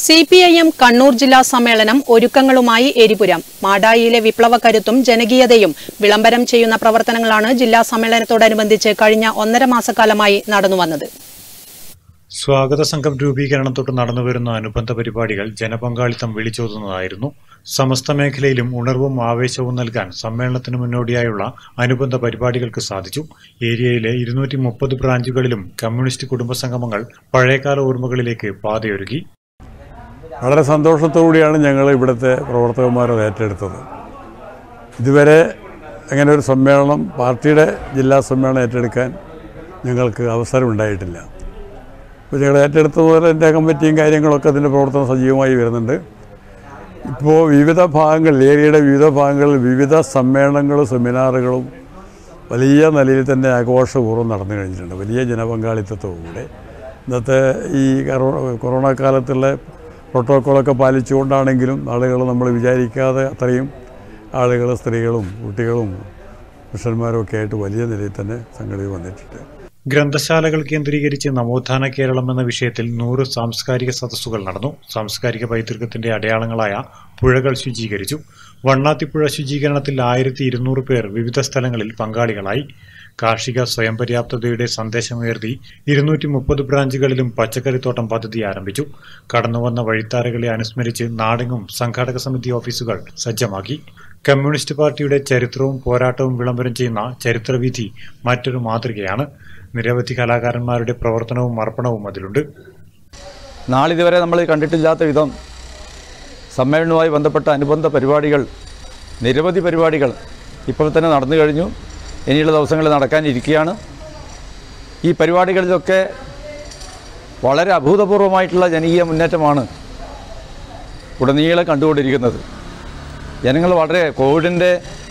C P I M Kannur ജില്ലാ സമ്മേളനം ഒരുക്കങ്ങളുമായി എരിപുരം മാടായിയിലെ വിപ്ലവ കരുത്തും ജനകീയതയും വിളംബരം ചെയ്യുന്ന പ്രവർത്തനങ്ങളാണ് ജില്ലാ സമ്മേളനത്തോടനുബന്ധിച്ച് കഴിഞ്ഞ ഒന്നര മാസക്കാലമായി നടന്നുവന്നത് സ്വാഗത സംഘം രൂപീകരണം തൊട്ട് നടന്നുവരുന്ന അനുബന്ധ പരിപാടികൾ ജനപങ്കാളിത്തം വിളിച്ചോതുന്നതായിരുന്നു സമസ്ത മേഖലയിലും ഉണർവും ആവേശവും നൽകാൻ സമ്മേളനത്തിന് മുന്നോടിയായുള്ള അനുബന്ധ പരിപാടികൾക്ക് സാധിച്ചു ഏരിയയിലെ ഇരുന്നൂറ്റി മുപ്പത് ബ്രാഞ്ചുകളിലും കമ്മ്യൂണിസ്റ്റ് കുടുംബ സംഗമങ്ങൾ പഴയകാല ഓർമ്മകളിലേക്ക് പാതയൊരുക്കി വളരെ സന്തോഷത്തോടുകൂടിയാണ് ഞങ്ങൾ ഇവിടുത്തെ പ്രവർത്തകന്മാർ അത് ഏറ്റെടുത്തത് ഇതുവരെ അങ്ങനെ ഒരു സമ്മേളനം പാർട്ടിയുടെ ജില്ലാ സമ്മേളനം ഏറ്റെടുക്കാൻ ഞങ്ങൾക്ക് അവസരമുണ്ടായിട്ടില്ല അപ്പോൾ ഞങ്ങൾ ഏറ്റെടുത്തതുപോലെ എൻ്റെ കമ്മിറ്റിയും കാര്യങ്ങളൊക്കെ അതിൻ്റെ പ്രവർത്തനം സജീവമായി വരുന്നുണ്ട് ഇപ്പോൾ വിവിധ ഭാഗങ്ങളിൽ ഏരിയയുടെ വിവിധ ഭാഗങ്ങളിൽ വിവിധ സമ്മേളനങ്ങളും സെമിനാറുകളും വലിയ നിലയിൽ തന്നെ ആഘോഷപൂർവ്വം നടന്നു കഴിഞ്ഞിട്ടുണ്ട് വലിയ ജനപങ്കാളിത്തത്തോടുകൂടെ ഇന്നത്തെ ഈ കറോ- കൊറോണ കാലത്തുള്ള പ്രോട്ടോക്കോളൊക്കെ പാലിച്ചുകൊണ്ടാണെങ്കിലും ആളുകൾ നമ്മൾ വിചാരിക്കാതെ അത്രയും ആളുകൾ സ്ത്രീകളും കുട്ടികളും പുരുഷന്മാരും ഒക്കെ ആയിട്ട് വലിയ നിലയിൽ തന്നെ സംഘടന വന്നിട്ടുണ്ട് ഗ്രന്ഥശാലകൾ കേന്ദ്രീകരിച്ച് നവോത്ഥാന കേരളം എന്ന വിഷയത്തിൽ നൂറ് സാംസ്കാരിക സദസ്സുകൾ നടന്നു സാംസ്കാരിക പൈതൃകത്തിന്റെ അടയാളങ്ങളായ പുഴകൾ ശുചീകരിച്ചു വണ്ണാത്തിപ്പുഴ ശുചീകരണത്തിൽ ആയിരത്തി ഇരുന്നൂറ് പേർ വിവിധ സ്ഥലങ്ങളിൽ പങ്കാളികളായി കാർഷിക സ്വയം പര്യാപ്തതയുടെ സന്ദേശമുയർത്തി ഇരുന്നൂറ്റി മുപ്പത് ബ്രാഞ്ചുകളിലും പച്ചക്കറിത്തോട്ടം പദ്ധതി ആരംഭിച്ചു കടന്നുവന്ന വഴിത്താരകളെ അനുസ്മരിച്ച് നാടെങ്ങും സംഘാടക സമിതി ഓഫീസുകൾ സജ്ജമാക്കി കമ്മ്യൂണിസ്റ്റ് പാർട്ടിയുടെ ചരിത്രവും പോരാട്ടവും വിളംബരം ചെയ്യുന്ന ചരിത്രവിധി മറ്റൊരു മാതൃകയാണ് നിരവധി കലാകാരന്മാരുടെ പ്രവർത്തനവും അർപ്പണവും അതിലുണ്ട് നാളിതുവരെ നമ്മൾ കണ്ടിട്ടില്ലാത്ത വിധം സമ്മേളനവുമായി ബന്ധപ്പെട്ട അനുബന്ധ പരിപാടികൾ നിരവധി പരിപാടികൾ ഇപ്പോൾ തന്നെ നടന്നു കഴിഞ്ഞു ഇനിയുള്ള ദിവസങ്ങളിൽ നടക്കാനിരിക്കുകയാണ് ഈ പരിപാടികളിലൊക്കെ വളരെ അഭൂതപൂർവമായിട്ടുള്ള ജനകീയ മുന്നേറ്റമാണ് ഉടനീളം കണ്ടുകൊണ്ടിരിക്കുന്നത് ജനങ്ങൾ വളരെ കോവിഡിൻ്റെ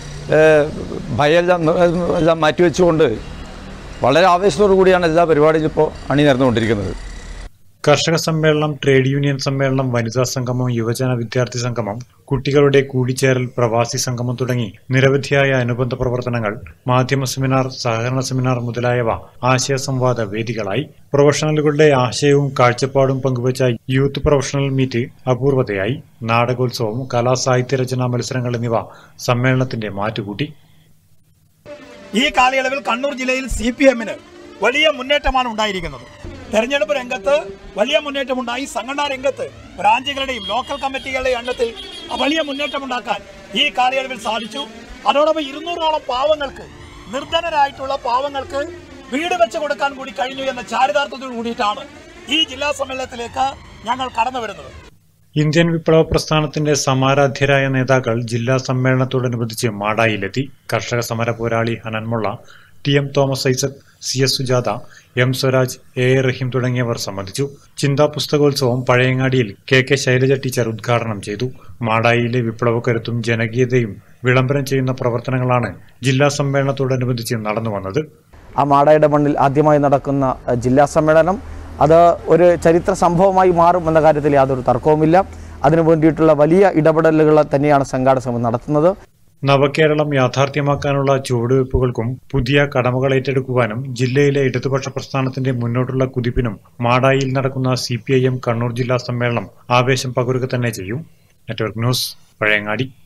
ഭയം എല്ലാം മാറ്റിവെച്ചുകൊണ്ട് വളരെ ആവേശത്തോടു കൂടിയാണ് എല്ലാ പരിപാടിയും ഇപ്പോൾ അണിനിരന്നുകൊണ്ടിരിക്കുന്നത് കർഷക സമ്മേളനം ട്രേഡ് യൂണിയൻ സമ്മേളനം വനിതാ സംഗമം യുവജന വിദ്യാർത്ഥി സംഗമം കുട്ടികളുടെ കൂടിച്ചേരൽ പ്രവാസി സംഗമം തുടങ്ങി നിരവധിയായ അനുബന്ധ പ്രവർത്തനങ്ങൾ മാധ്യമ സെമിനാർ സഹകരണ സെമിനാർ മുതലായവ ആശയ സംവാദ വേദികളായി പ്രൊഫഷണലുകളുടെ ആശയവും കാഴ്ചപ്പാടും പങ്കുവച്ച യൂത്ത് പ്രൊഫഷണൽ മീറ്റ് അപൂർവതയായി നാടകോത്സവം കലാസാഹിത്യ രചനാ മത്സരങ്ങൾ എന്നിവ സമ്മേളനത്തിന്റെ മാറ്റുകൂട്ടി ഈ കാലയളവിൽ കണ്ണൂർ ജില്ലയിൽ സി പി എമ്മിന് വലിയ മുന്നേറ്റമാണ് ഉണ്ടായിരിക്കുന്നത് തെരഞ്ഞെടുപ്പ് രംഗത്ത് വലിയ മുന്നേറ്റമുണ്ടായി സംഘടനാ രംഗത്ത് ബ്രാഞ്ചുകളുടെയും ലോക്കൽ കമ്മിറ്റികളുടെയും എണ്ണത്തിൽ വലിയ മുന്നേറ്റമുണ്ടാക്കാൻ ഈ കാലയളവിൽ സാധിച്ചു അതോടൊപ്പം ഇരുന്നൂറോളം പാവങ്ങൾക്ക് നിർധനരായിട്ടുള്ള പാവങ്ങൾക്ക് വീട് വെച്ച് കൊടുക്കാൻ കൂടി കഴിഞ്ഞു എന്ന ചാരിതാർത്ഥത്തോടു കൂടിയിട്ടാണ് ഈ ജില്ലാ സമ്മേളനത്തിലേക്ക് ഞങ്ങൾ കടന്നു വരുന്നത് ഇന്ത്യൻ വിപ്ലവ പ്രസ്ഥാനത്തിന്റെ സമാരാധ്യരായ നേതാക്കൾ ജില്ലാ സമ്മേളനത്തോടനുബന്ധിച്ച് മാടായിലെത്തി കർഷക സമര പോരാളി Hannan Mollah T M Thomas Isaac C S Sujatha M Swaraj A A Rahim തുടങ്ങിയവർ സംബന്ധിച്ചു ചിന്താ പുസ്തകോത്സവം പഴയങ്ങാടിയിൽ കെ കെ ശൈലജ ടീച്ചർ ഉദ്ഘാടനം ചെയ്തു മാടായിയിലെ വിപ്ലവക്കരുത്തും ജനകീയതയും വിളംബരം ചെയ്യുന്ന പ്രവർത്തനങ്ങളാണ് ജില്ലാ സമ്മേളനത്തോടനുബന്ധിച്ച് നടന്നുവന്നത് ആ മാടായുടെ മണ്ണിൽ ആദ്യമായി നടക്കുന്ന അഹ്, ജില്ലാ സമ്മേളനം അത് ഒരു ചരിത്ര സംഭവമായി മാറും എന്ന കാര്യത്തിൽ യാതൊരു തർക്കവുമില്ല അതിനു വേണ്ടിയിട്ടുള്ള വലിയ ഇടപെടലുകൾ തന്നെയാണ് സംഘാടക സമിതി നടത്തുന്നത് നവകേരളം യാഥാർത്ഥ്യമാക്കാനുള്ള ചുവടുവയ്പ്പുകൾക്കും പുതിയ കടമകൾ ഏറ്റെടുക്കുവാനും ജില്ലയിലെ ഇടതുപക്ഷ പ്രസ്ഥാനത്തിന്റെ മുന്നോട്ടുള്ള കുതിപ്പിനും മാടായിൽ നടക്കുന്ന സി കണ്ണൂർ ജില്ലാ സമ്മേളനം ആവേശം പകരുക തന്നെ ചെയ്യും നെറ്റ്വർക്ക് ന്യൂസ് പഴയങ്ങാടി